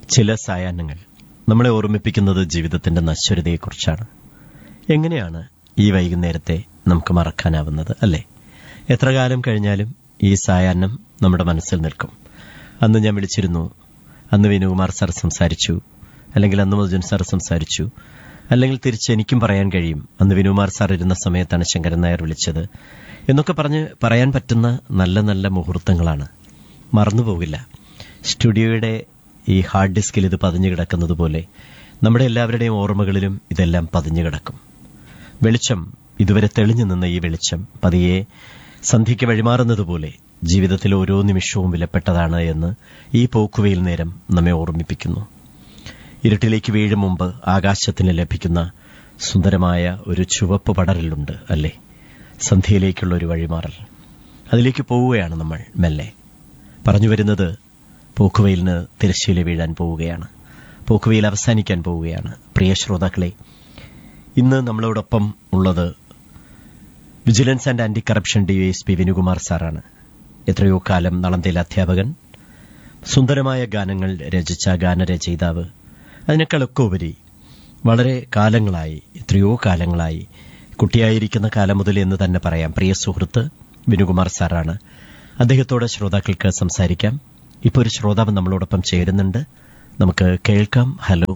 ചില സായാഹ്നങ്ങൾ നമ്മളെ ഓർമ്മിപ്പിക്കുന്നത് ജീവിതത്തിന്റെ നശ്വരതയെക്കുറിച്ചാണ് എങ്ങനെയാണ് ഈ വൈകുന്നേരത്തെ നമുക്ക് മറക്കാനാവുന്നത് അല്ലേ എത്ര കാലം കഴിഞ്ഞാലും ഈ സായാഹ്നം നമ്മുടെ മനസ്സിൽ നിൽക്കും അന്ന് ഞാൻ വിളിച്ചിരുന്നു അന്ന് വിനുകുമാർ സാർ സംസാരിച്ചു അല്ലെങ്കിൽ അന്ന് മധുജൻ സാർ സംസാരിച്ചു അല്ലെങ്കിൽ തിരിച്ച് എനിക്കും പറയാൻ കഴിയും അന്ന് വിനുകുമാർ സാർ ഇരുന്ന സമയത്താണ് ശങ്കരൻ നായർ വിളിച്ചത് എന്നൊക്കെ പറഞ്ഞ് പറയാൻ പറ്റുന്ന നല്ല നല്ല മുഹൂർത്തങ്ങളാണ് മറന്നുപോകില്ല സ്റ്റുഡിയോയുടെ ഈ ഹാർഡ് ഡിസ്കിൽ ഇത് പതിഞ്ഞു കിടക്കുന്നത് പോലെ നമ്മുടെ എല്ലാവരുടെയും ഓർമ്മകളിലും ഇതെല്ലാം പതിഞ്ഞു കിടക്കും വെളിച്ചം ഇതുവരെ തെളിഞ്ഞു നിന്ന ഈ വെളിച്ചം പതിയെ സന്ധ്യയ്ക്ക് വഴിമാറുന്നതുപോലെ ജീവിതത്തിലെ ഓരോ നിമിഷവും വിലപ്പെട്ടതാണ് എന്ന് ഈ പോക്കുവയിൽ നേരം നമ്മെ ഓർമ്മിപ്പിക്കുന്നു ഇരുട്ടിലേക്ക് വീഴും മുമ്പ് ആകാശത്തിന് ലഭിക്കുന്ന സുന്ദരമായ ഒരു ചുവപ്പ് പടരലുണ്ട് അല്ലേ സന്ധ്യയിലേക്കുള്ള ഒരു വഴിമാറൽ അതിലേക്ക് പോവുകയാണ് നമ്മൾ മെല്ലെ പറഞ്ഞു വരുന്നത് പോക്കുവയിലിന് തിരശ്ശീല വീഴാൻ പോവുകയാണ് പോക്കുവയിൽ അവസാനിക്കാൻ പോവുകയാണ് പ്രിയ ശ്രോതാക്കളെ ഇന്ന് നമ്മളോടൊപ്പം ഉള്ളത് vigilance and anti corruption DYSP Vinukumar സാറാണ് എത്രയോ കാലം നളന്തയിലെ അധ്യാപകൻ സുന്ദരമായ ഗാനങ്ങൾ രചിച്ച ഗാനരചയിതാവ് അതിനേക്കാളൊക്കെ ഉപരി വളരെ കാലങ്ങളായി എത്രയോ കാലങ്ങളായി കുട്ടിയായിരിക്കുന്ന കാലം മുതൽ എന്ന് തന്നെ പറയാം പ്രിയ സുഹൃത്ത് വിനുകുമാർ സാറാണ് അദ്ദേഹത്തോട് ശ്രോതാക്കൾക്ക് സംസാരിക്കാം ഇപ്പോൾ ഒരു ശ്രോതാവ് നമ്മളോടൊപ്പം ചേരുന്നുണ്ട് നമുക്ക് കേൾക്കാം ഹലോ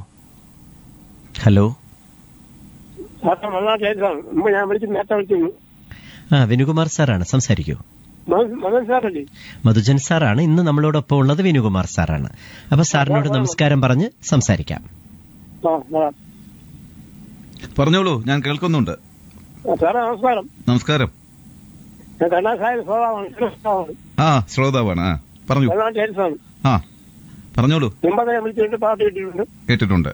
ഹലോ സാറിന് വളരെ കേൾക്കാം മുമ്പ് ഞാൻ വിളിച്ചു നേരത്തെ വിളിച്ചിരുന്നു ആ വിനുകുമാർ സാറാണ് സംസാരിക്കൂ മകൻ- മകൻ സാറല്ലേ മധുജൻ സാറാണ് ഇന്ന് നമ്മളോടൊപ്പം ഉള്ളത് വിനുകുമാർ സാറാണ് അപ്പൊ സാറിനോട് നമസ്കാരം പറഞ്ഞ് സംസാരിക്കാം ആ ആ. പറഞ്ഞോളൂ ഞാൻ കേൾക്കുന്നുണ്ട് ആ, സാറേ നമസ്കാരം നമസ്കാരം ഞാൻ കണ്ണാസായ സ്വഭാവമാണ് സ്വഭാവമാണ് ആ ശ്രോതാവാണ് ആ പറഞ്ഞു വെള്ളാണ്ട് ചേരുന്നതാണ് ആ പറഞ്ഞോളൂ മുമ്പത്തെ ഞാൻ വിളിച്ചിട്ടുണ്ട് പാട്ട് കിട്ടിയിട്ടുണ്ട് കേട്ടിട്ടുണ്ട്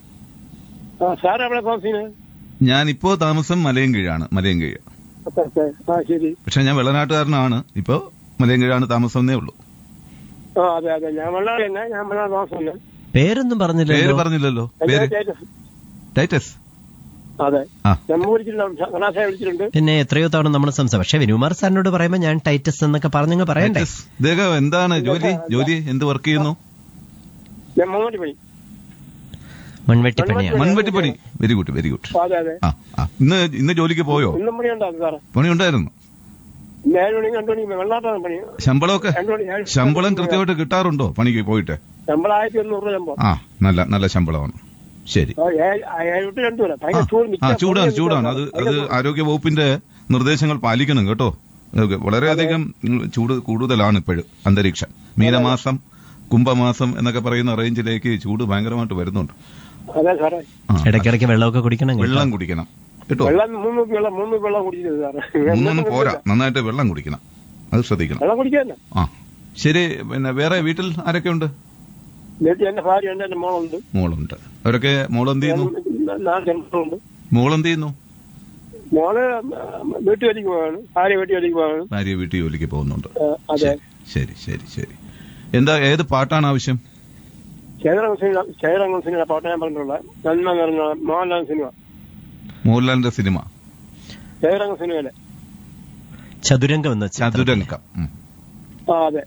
ആ സാർ എവിടെ താമസിക്കുന്നത് ഞാനിപ്പോ താമസം മലയൻകീഴാണ് മലയൻകീഴ് ഓക്കെ, ഓക്കെ. ആ ശരി പക്ഷെ ഞാൻ വെള്ളനാട്ടുകാരനാണ് ഇപ്പോ മലയൻകീഴാണ് താമസം എന്നേ ഉള്ളൂ ആ അതെ അതെ ഞാൻ വെള്ളാട് തന്നെ ഞാൻ വെള്ളാട് താമസിക്കുന്നത് പേരൊന്നും പേര് പറഞ്ഞില്ലല്ലോ പറഞ്ഞില്ലല്ലോ എന്റെ പേര് ചേട്ടൻ. ടൈറ്റസ് അതെ ആ നമ്മൾ വിളിച്ചിട്ടുണ്ട് കണ്ണാസായ വിളിച്ചിട്ടുണ്ട് പിന്നെ എത്രയോ തവണ നമ്മൾ സംസാരിച്ചു പക്ഷെ വിനുകുമാർ സാറിനോട് പറയുമ്പോൾ ഞാൻ ടൈറ്റസ് എന്നൊക്കെ പറഞ്ഞങ്ങ് പറയണ്ടേ ടൈറ്റസ് ദേഹം എന്താണ് ജോലി ജോലി എന്ത് വർക്ക് ചെയ്യുന്നു ഞാൻ മങ്ങോട്ട് പണി മൺവെട്ടിപ്പണിയാണ് മൺവെട്ടിപ്പണി വെരി ഗുഡ് വെരി ഗുഡ് അതെ അതെ ആ ആ ഇന്ന് ഇന്ന് ജോലിക്ക് പോയോ ഇന്നും പണി ഉണ്ടാകും സാറേ പണി ഉണ്ടായിരുന്നു ഇന്ന് ഏഴ് മണി രണ്ടു മണി വെള്ളാട്ടാണ് പണി ശമ്പളമൊക്കെ രണ്ടു മണി ഏഴ് ശമ്പളം കൃത്യമായിട്ട് കിട്ടാറുണ്ടോ പണിക്ക് പോയിട്ട് ശമ്പളം ആയിരത്തി ഒരുന്നൂറ് രൂപ ശമ്പളം ആ നല്ല നല്ല ശമ്പളമാണ് ശരി ആ, ഏഴ്- ആ, ഏഴ് തൊട്ട് രണ്ടു വരെ ആ, ഭയങ്കര ചൂട് ആ നിൽക്കാൻ ചൂടാണ് സമയം ചൂടാണ് ഇല്ല. അത് അത് ആരോഗ്യ വകുപ്പിന്റെ നിർദ്ദേശങ്ങൾ പാലിക്കണം കേട്ടോ അതൊക്കെ വളരെയധികം ഉം, ചൂട് കൂടുതലാണ് ഇപ്പോഴും അന്തരീക്ഷം മീനമാസം കുംഭമാസം എന്നൊക്കെ പറയുന്ന റേഞ്ചിലേക്ക് ചൂട് ഭയങ്കരമായിട്ട് വരുന്നുണ്ട് അതെ സാറേ ആ, ഇടയ്ക്കിടയ്ക്ക് വെള്ളമൊക്കെ കുടിക്കണം കേട്ടോ. വെള്ളം കുടിക്കണം കേട്ടോ വെള്ളം മൂന്ന് കുപ്പി വെള്ളം മൂന്ന് കുപ്പി വെള്ളം കുടിച്ചത് സാറേ മൂന്നൊന്നും പോരാ നന്നായിട്ട് വെള്ളം കുടിക്കണം അത് ശ്രദ്ധിക്കണം വെള്ളം കുടിക്കാൻ ആ ശരി പിന്നെ വേറെ വീട്ടിൽ ആരൊക്കെ ഉണ്ട് വീട്ടിൽ എന്റെ ഭാര്യ ഉണ്ട് എന്റെ മോളുണ്ട് മോളുണ്ട് അവരൊക്കെ മോളെന്ത് ചെയ്യുന്നു നാല് ജന്മങ്ങളുണ്ട് മോളെന്ത് ചെയ്യുന്നു മോള് വീട്ടു ജോലിക്ക് പോവാണ് ഭാര്യ വീട്ടു ജോലിക്ക് പോവാണ് ഭാര്യ വീട്ടിൽ ജോലിക്ക് പോകുന്നുണ്ട് ആ, അതെ ശരി ശരി ശരി എന്താ ഏത് പാട്ടാണ് ആവശ്യം ചേതരംഗ സിനിമ ചേതരംഗ സിനിമ പാട്ട് ഞാൻ പറഞ്ഞിട്ടുള്ള നന്മ നിറഞ്ഞ മോഹൻലാൽ സിനിമ മോഹൻലാലിന്റെ സിനിമ ചേതരംഗ സിനിമയിലെ ചതുരംഗം എന്ന ചിത്രത്തിലെ. ചതുരംഗം ഉം. ആ അതെ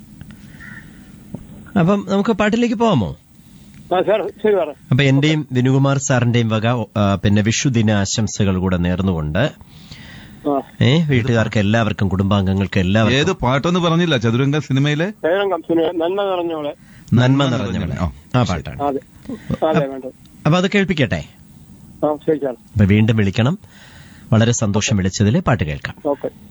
അപ്പം നമുക്ക് പാട്ടിലേക്ക് പോവാമോ ആ സാർ ശരി സാറേ അപ്പൊ എന്റെയും വിനുകുമാർ സാറിന്റെയും വക ആ, പിന്നെ വിഷുദിന ആശംസകൾ കൂടെ നേർന്നുകൊണ്ട് ആ ഏ വീട്ടുകാർക്ക് എല്ലാവർക്കും കുടുംബാംഗങ്ങൾക്ക് എല്ലാവർക്കും ഏത് പാട്ടെന്ന് പറഞ്ഞില്ല ചതുരംഗ സിനിമയിലെ ചേതരംഗം സിനിമ നന്മ നിറഞ്ഞോളെ നന്മ നിറഞ്ഞവളെ ആ, ആ പാട്ടാണ് അതെ അതെ വേണ്ടത് അപ്പൊ അത് കേൾപ്പിക്കട്ടെ ആ ശരി സാർ അപ്പൊ വീണ്ടും വിളിക്കണം വളരെ സന്തോഷം വിളിച്ചതിൽ പാട്ട് കേൾക്കാം ഓക്കെ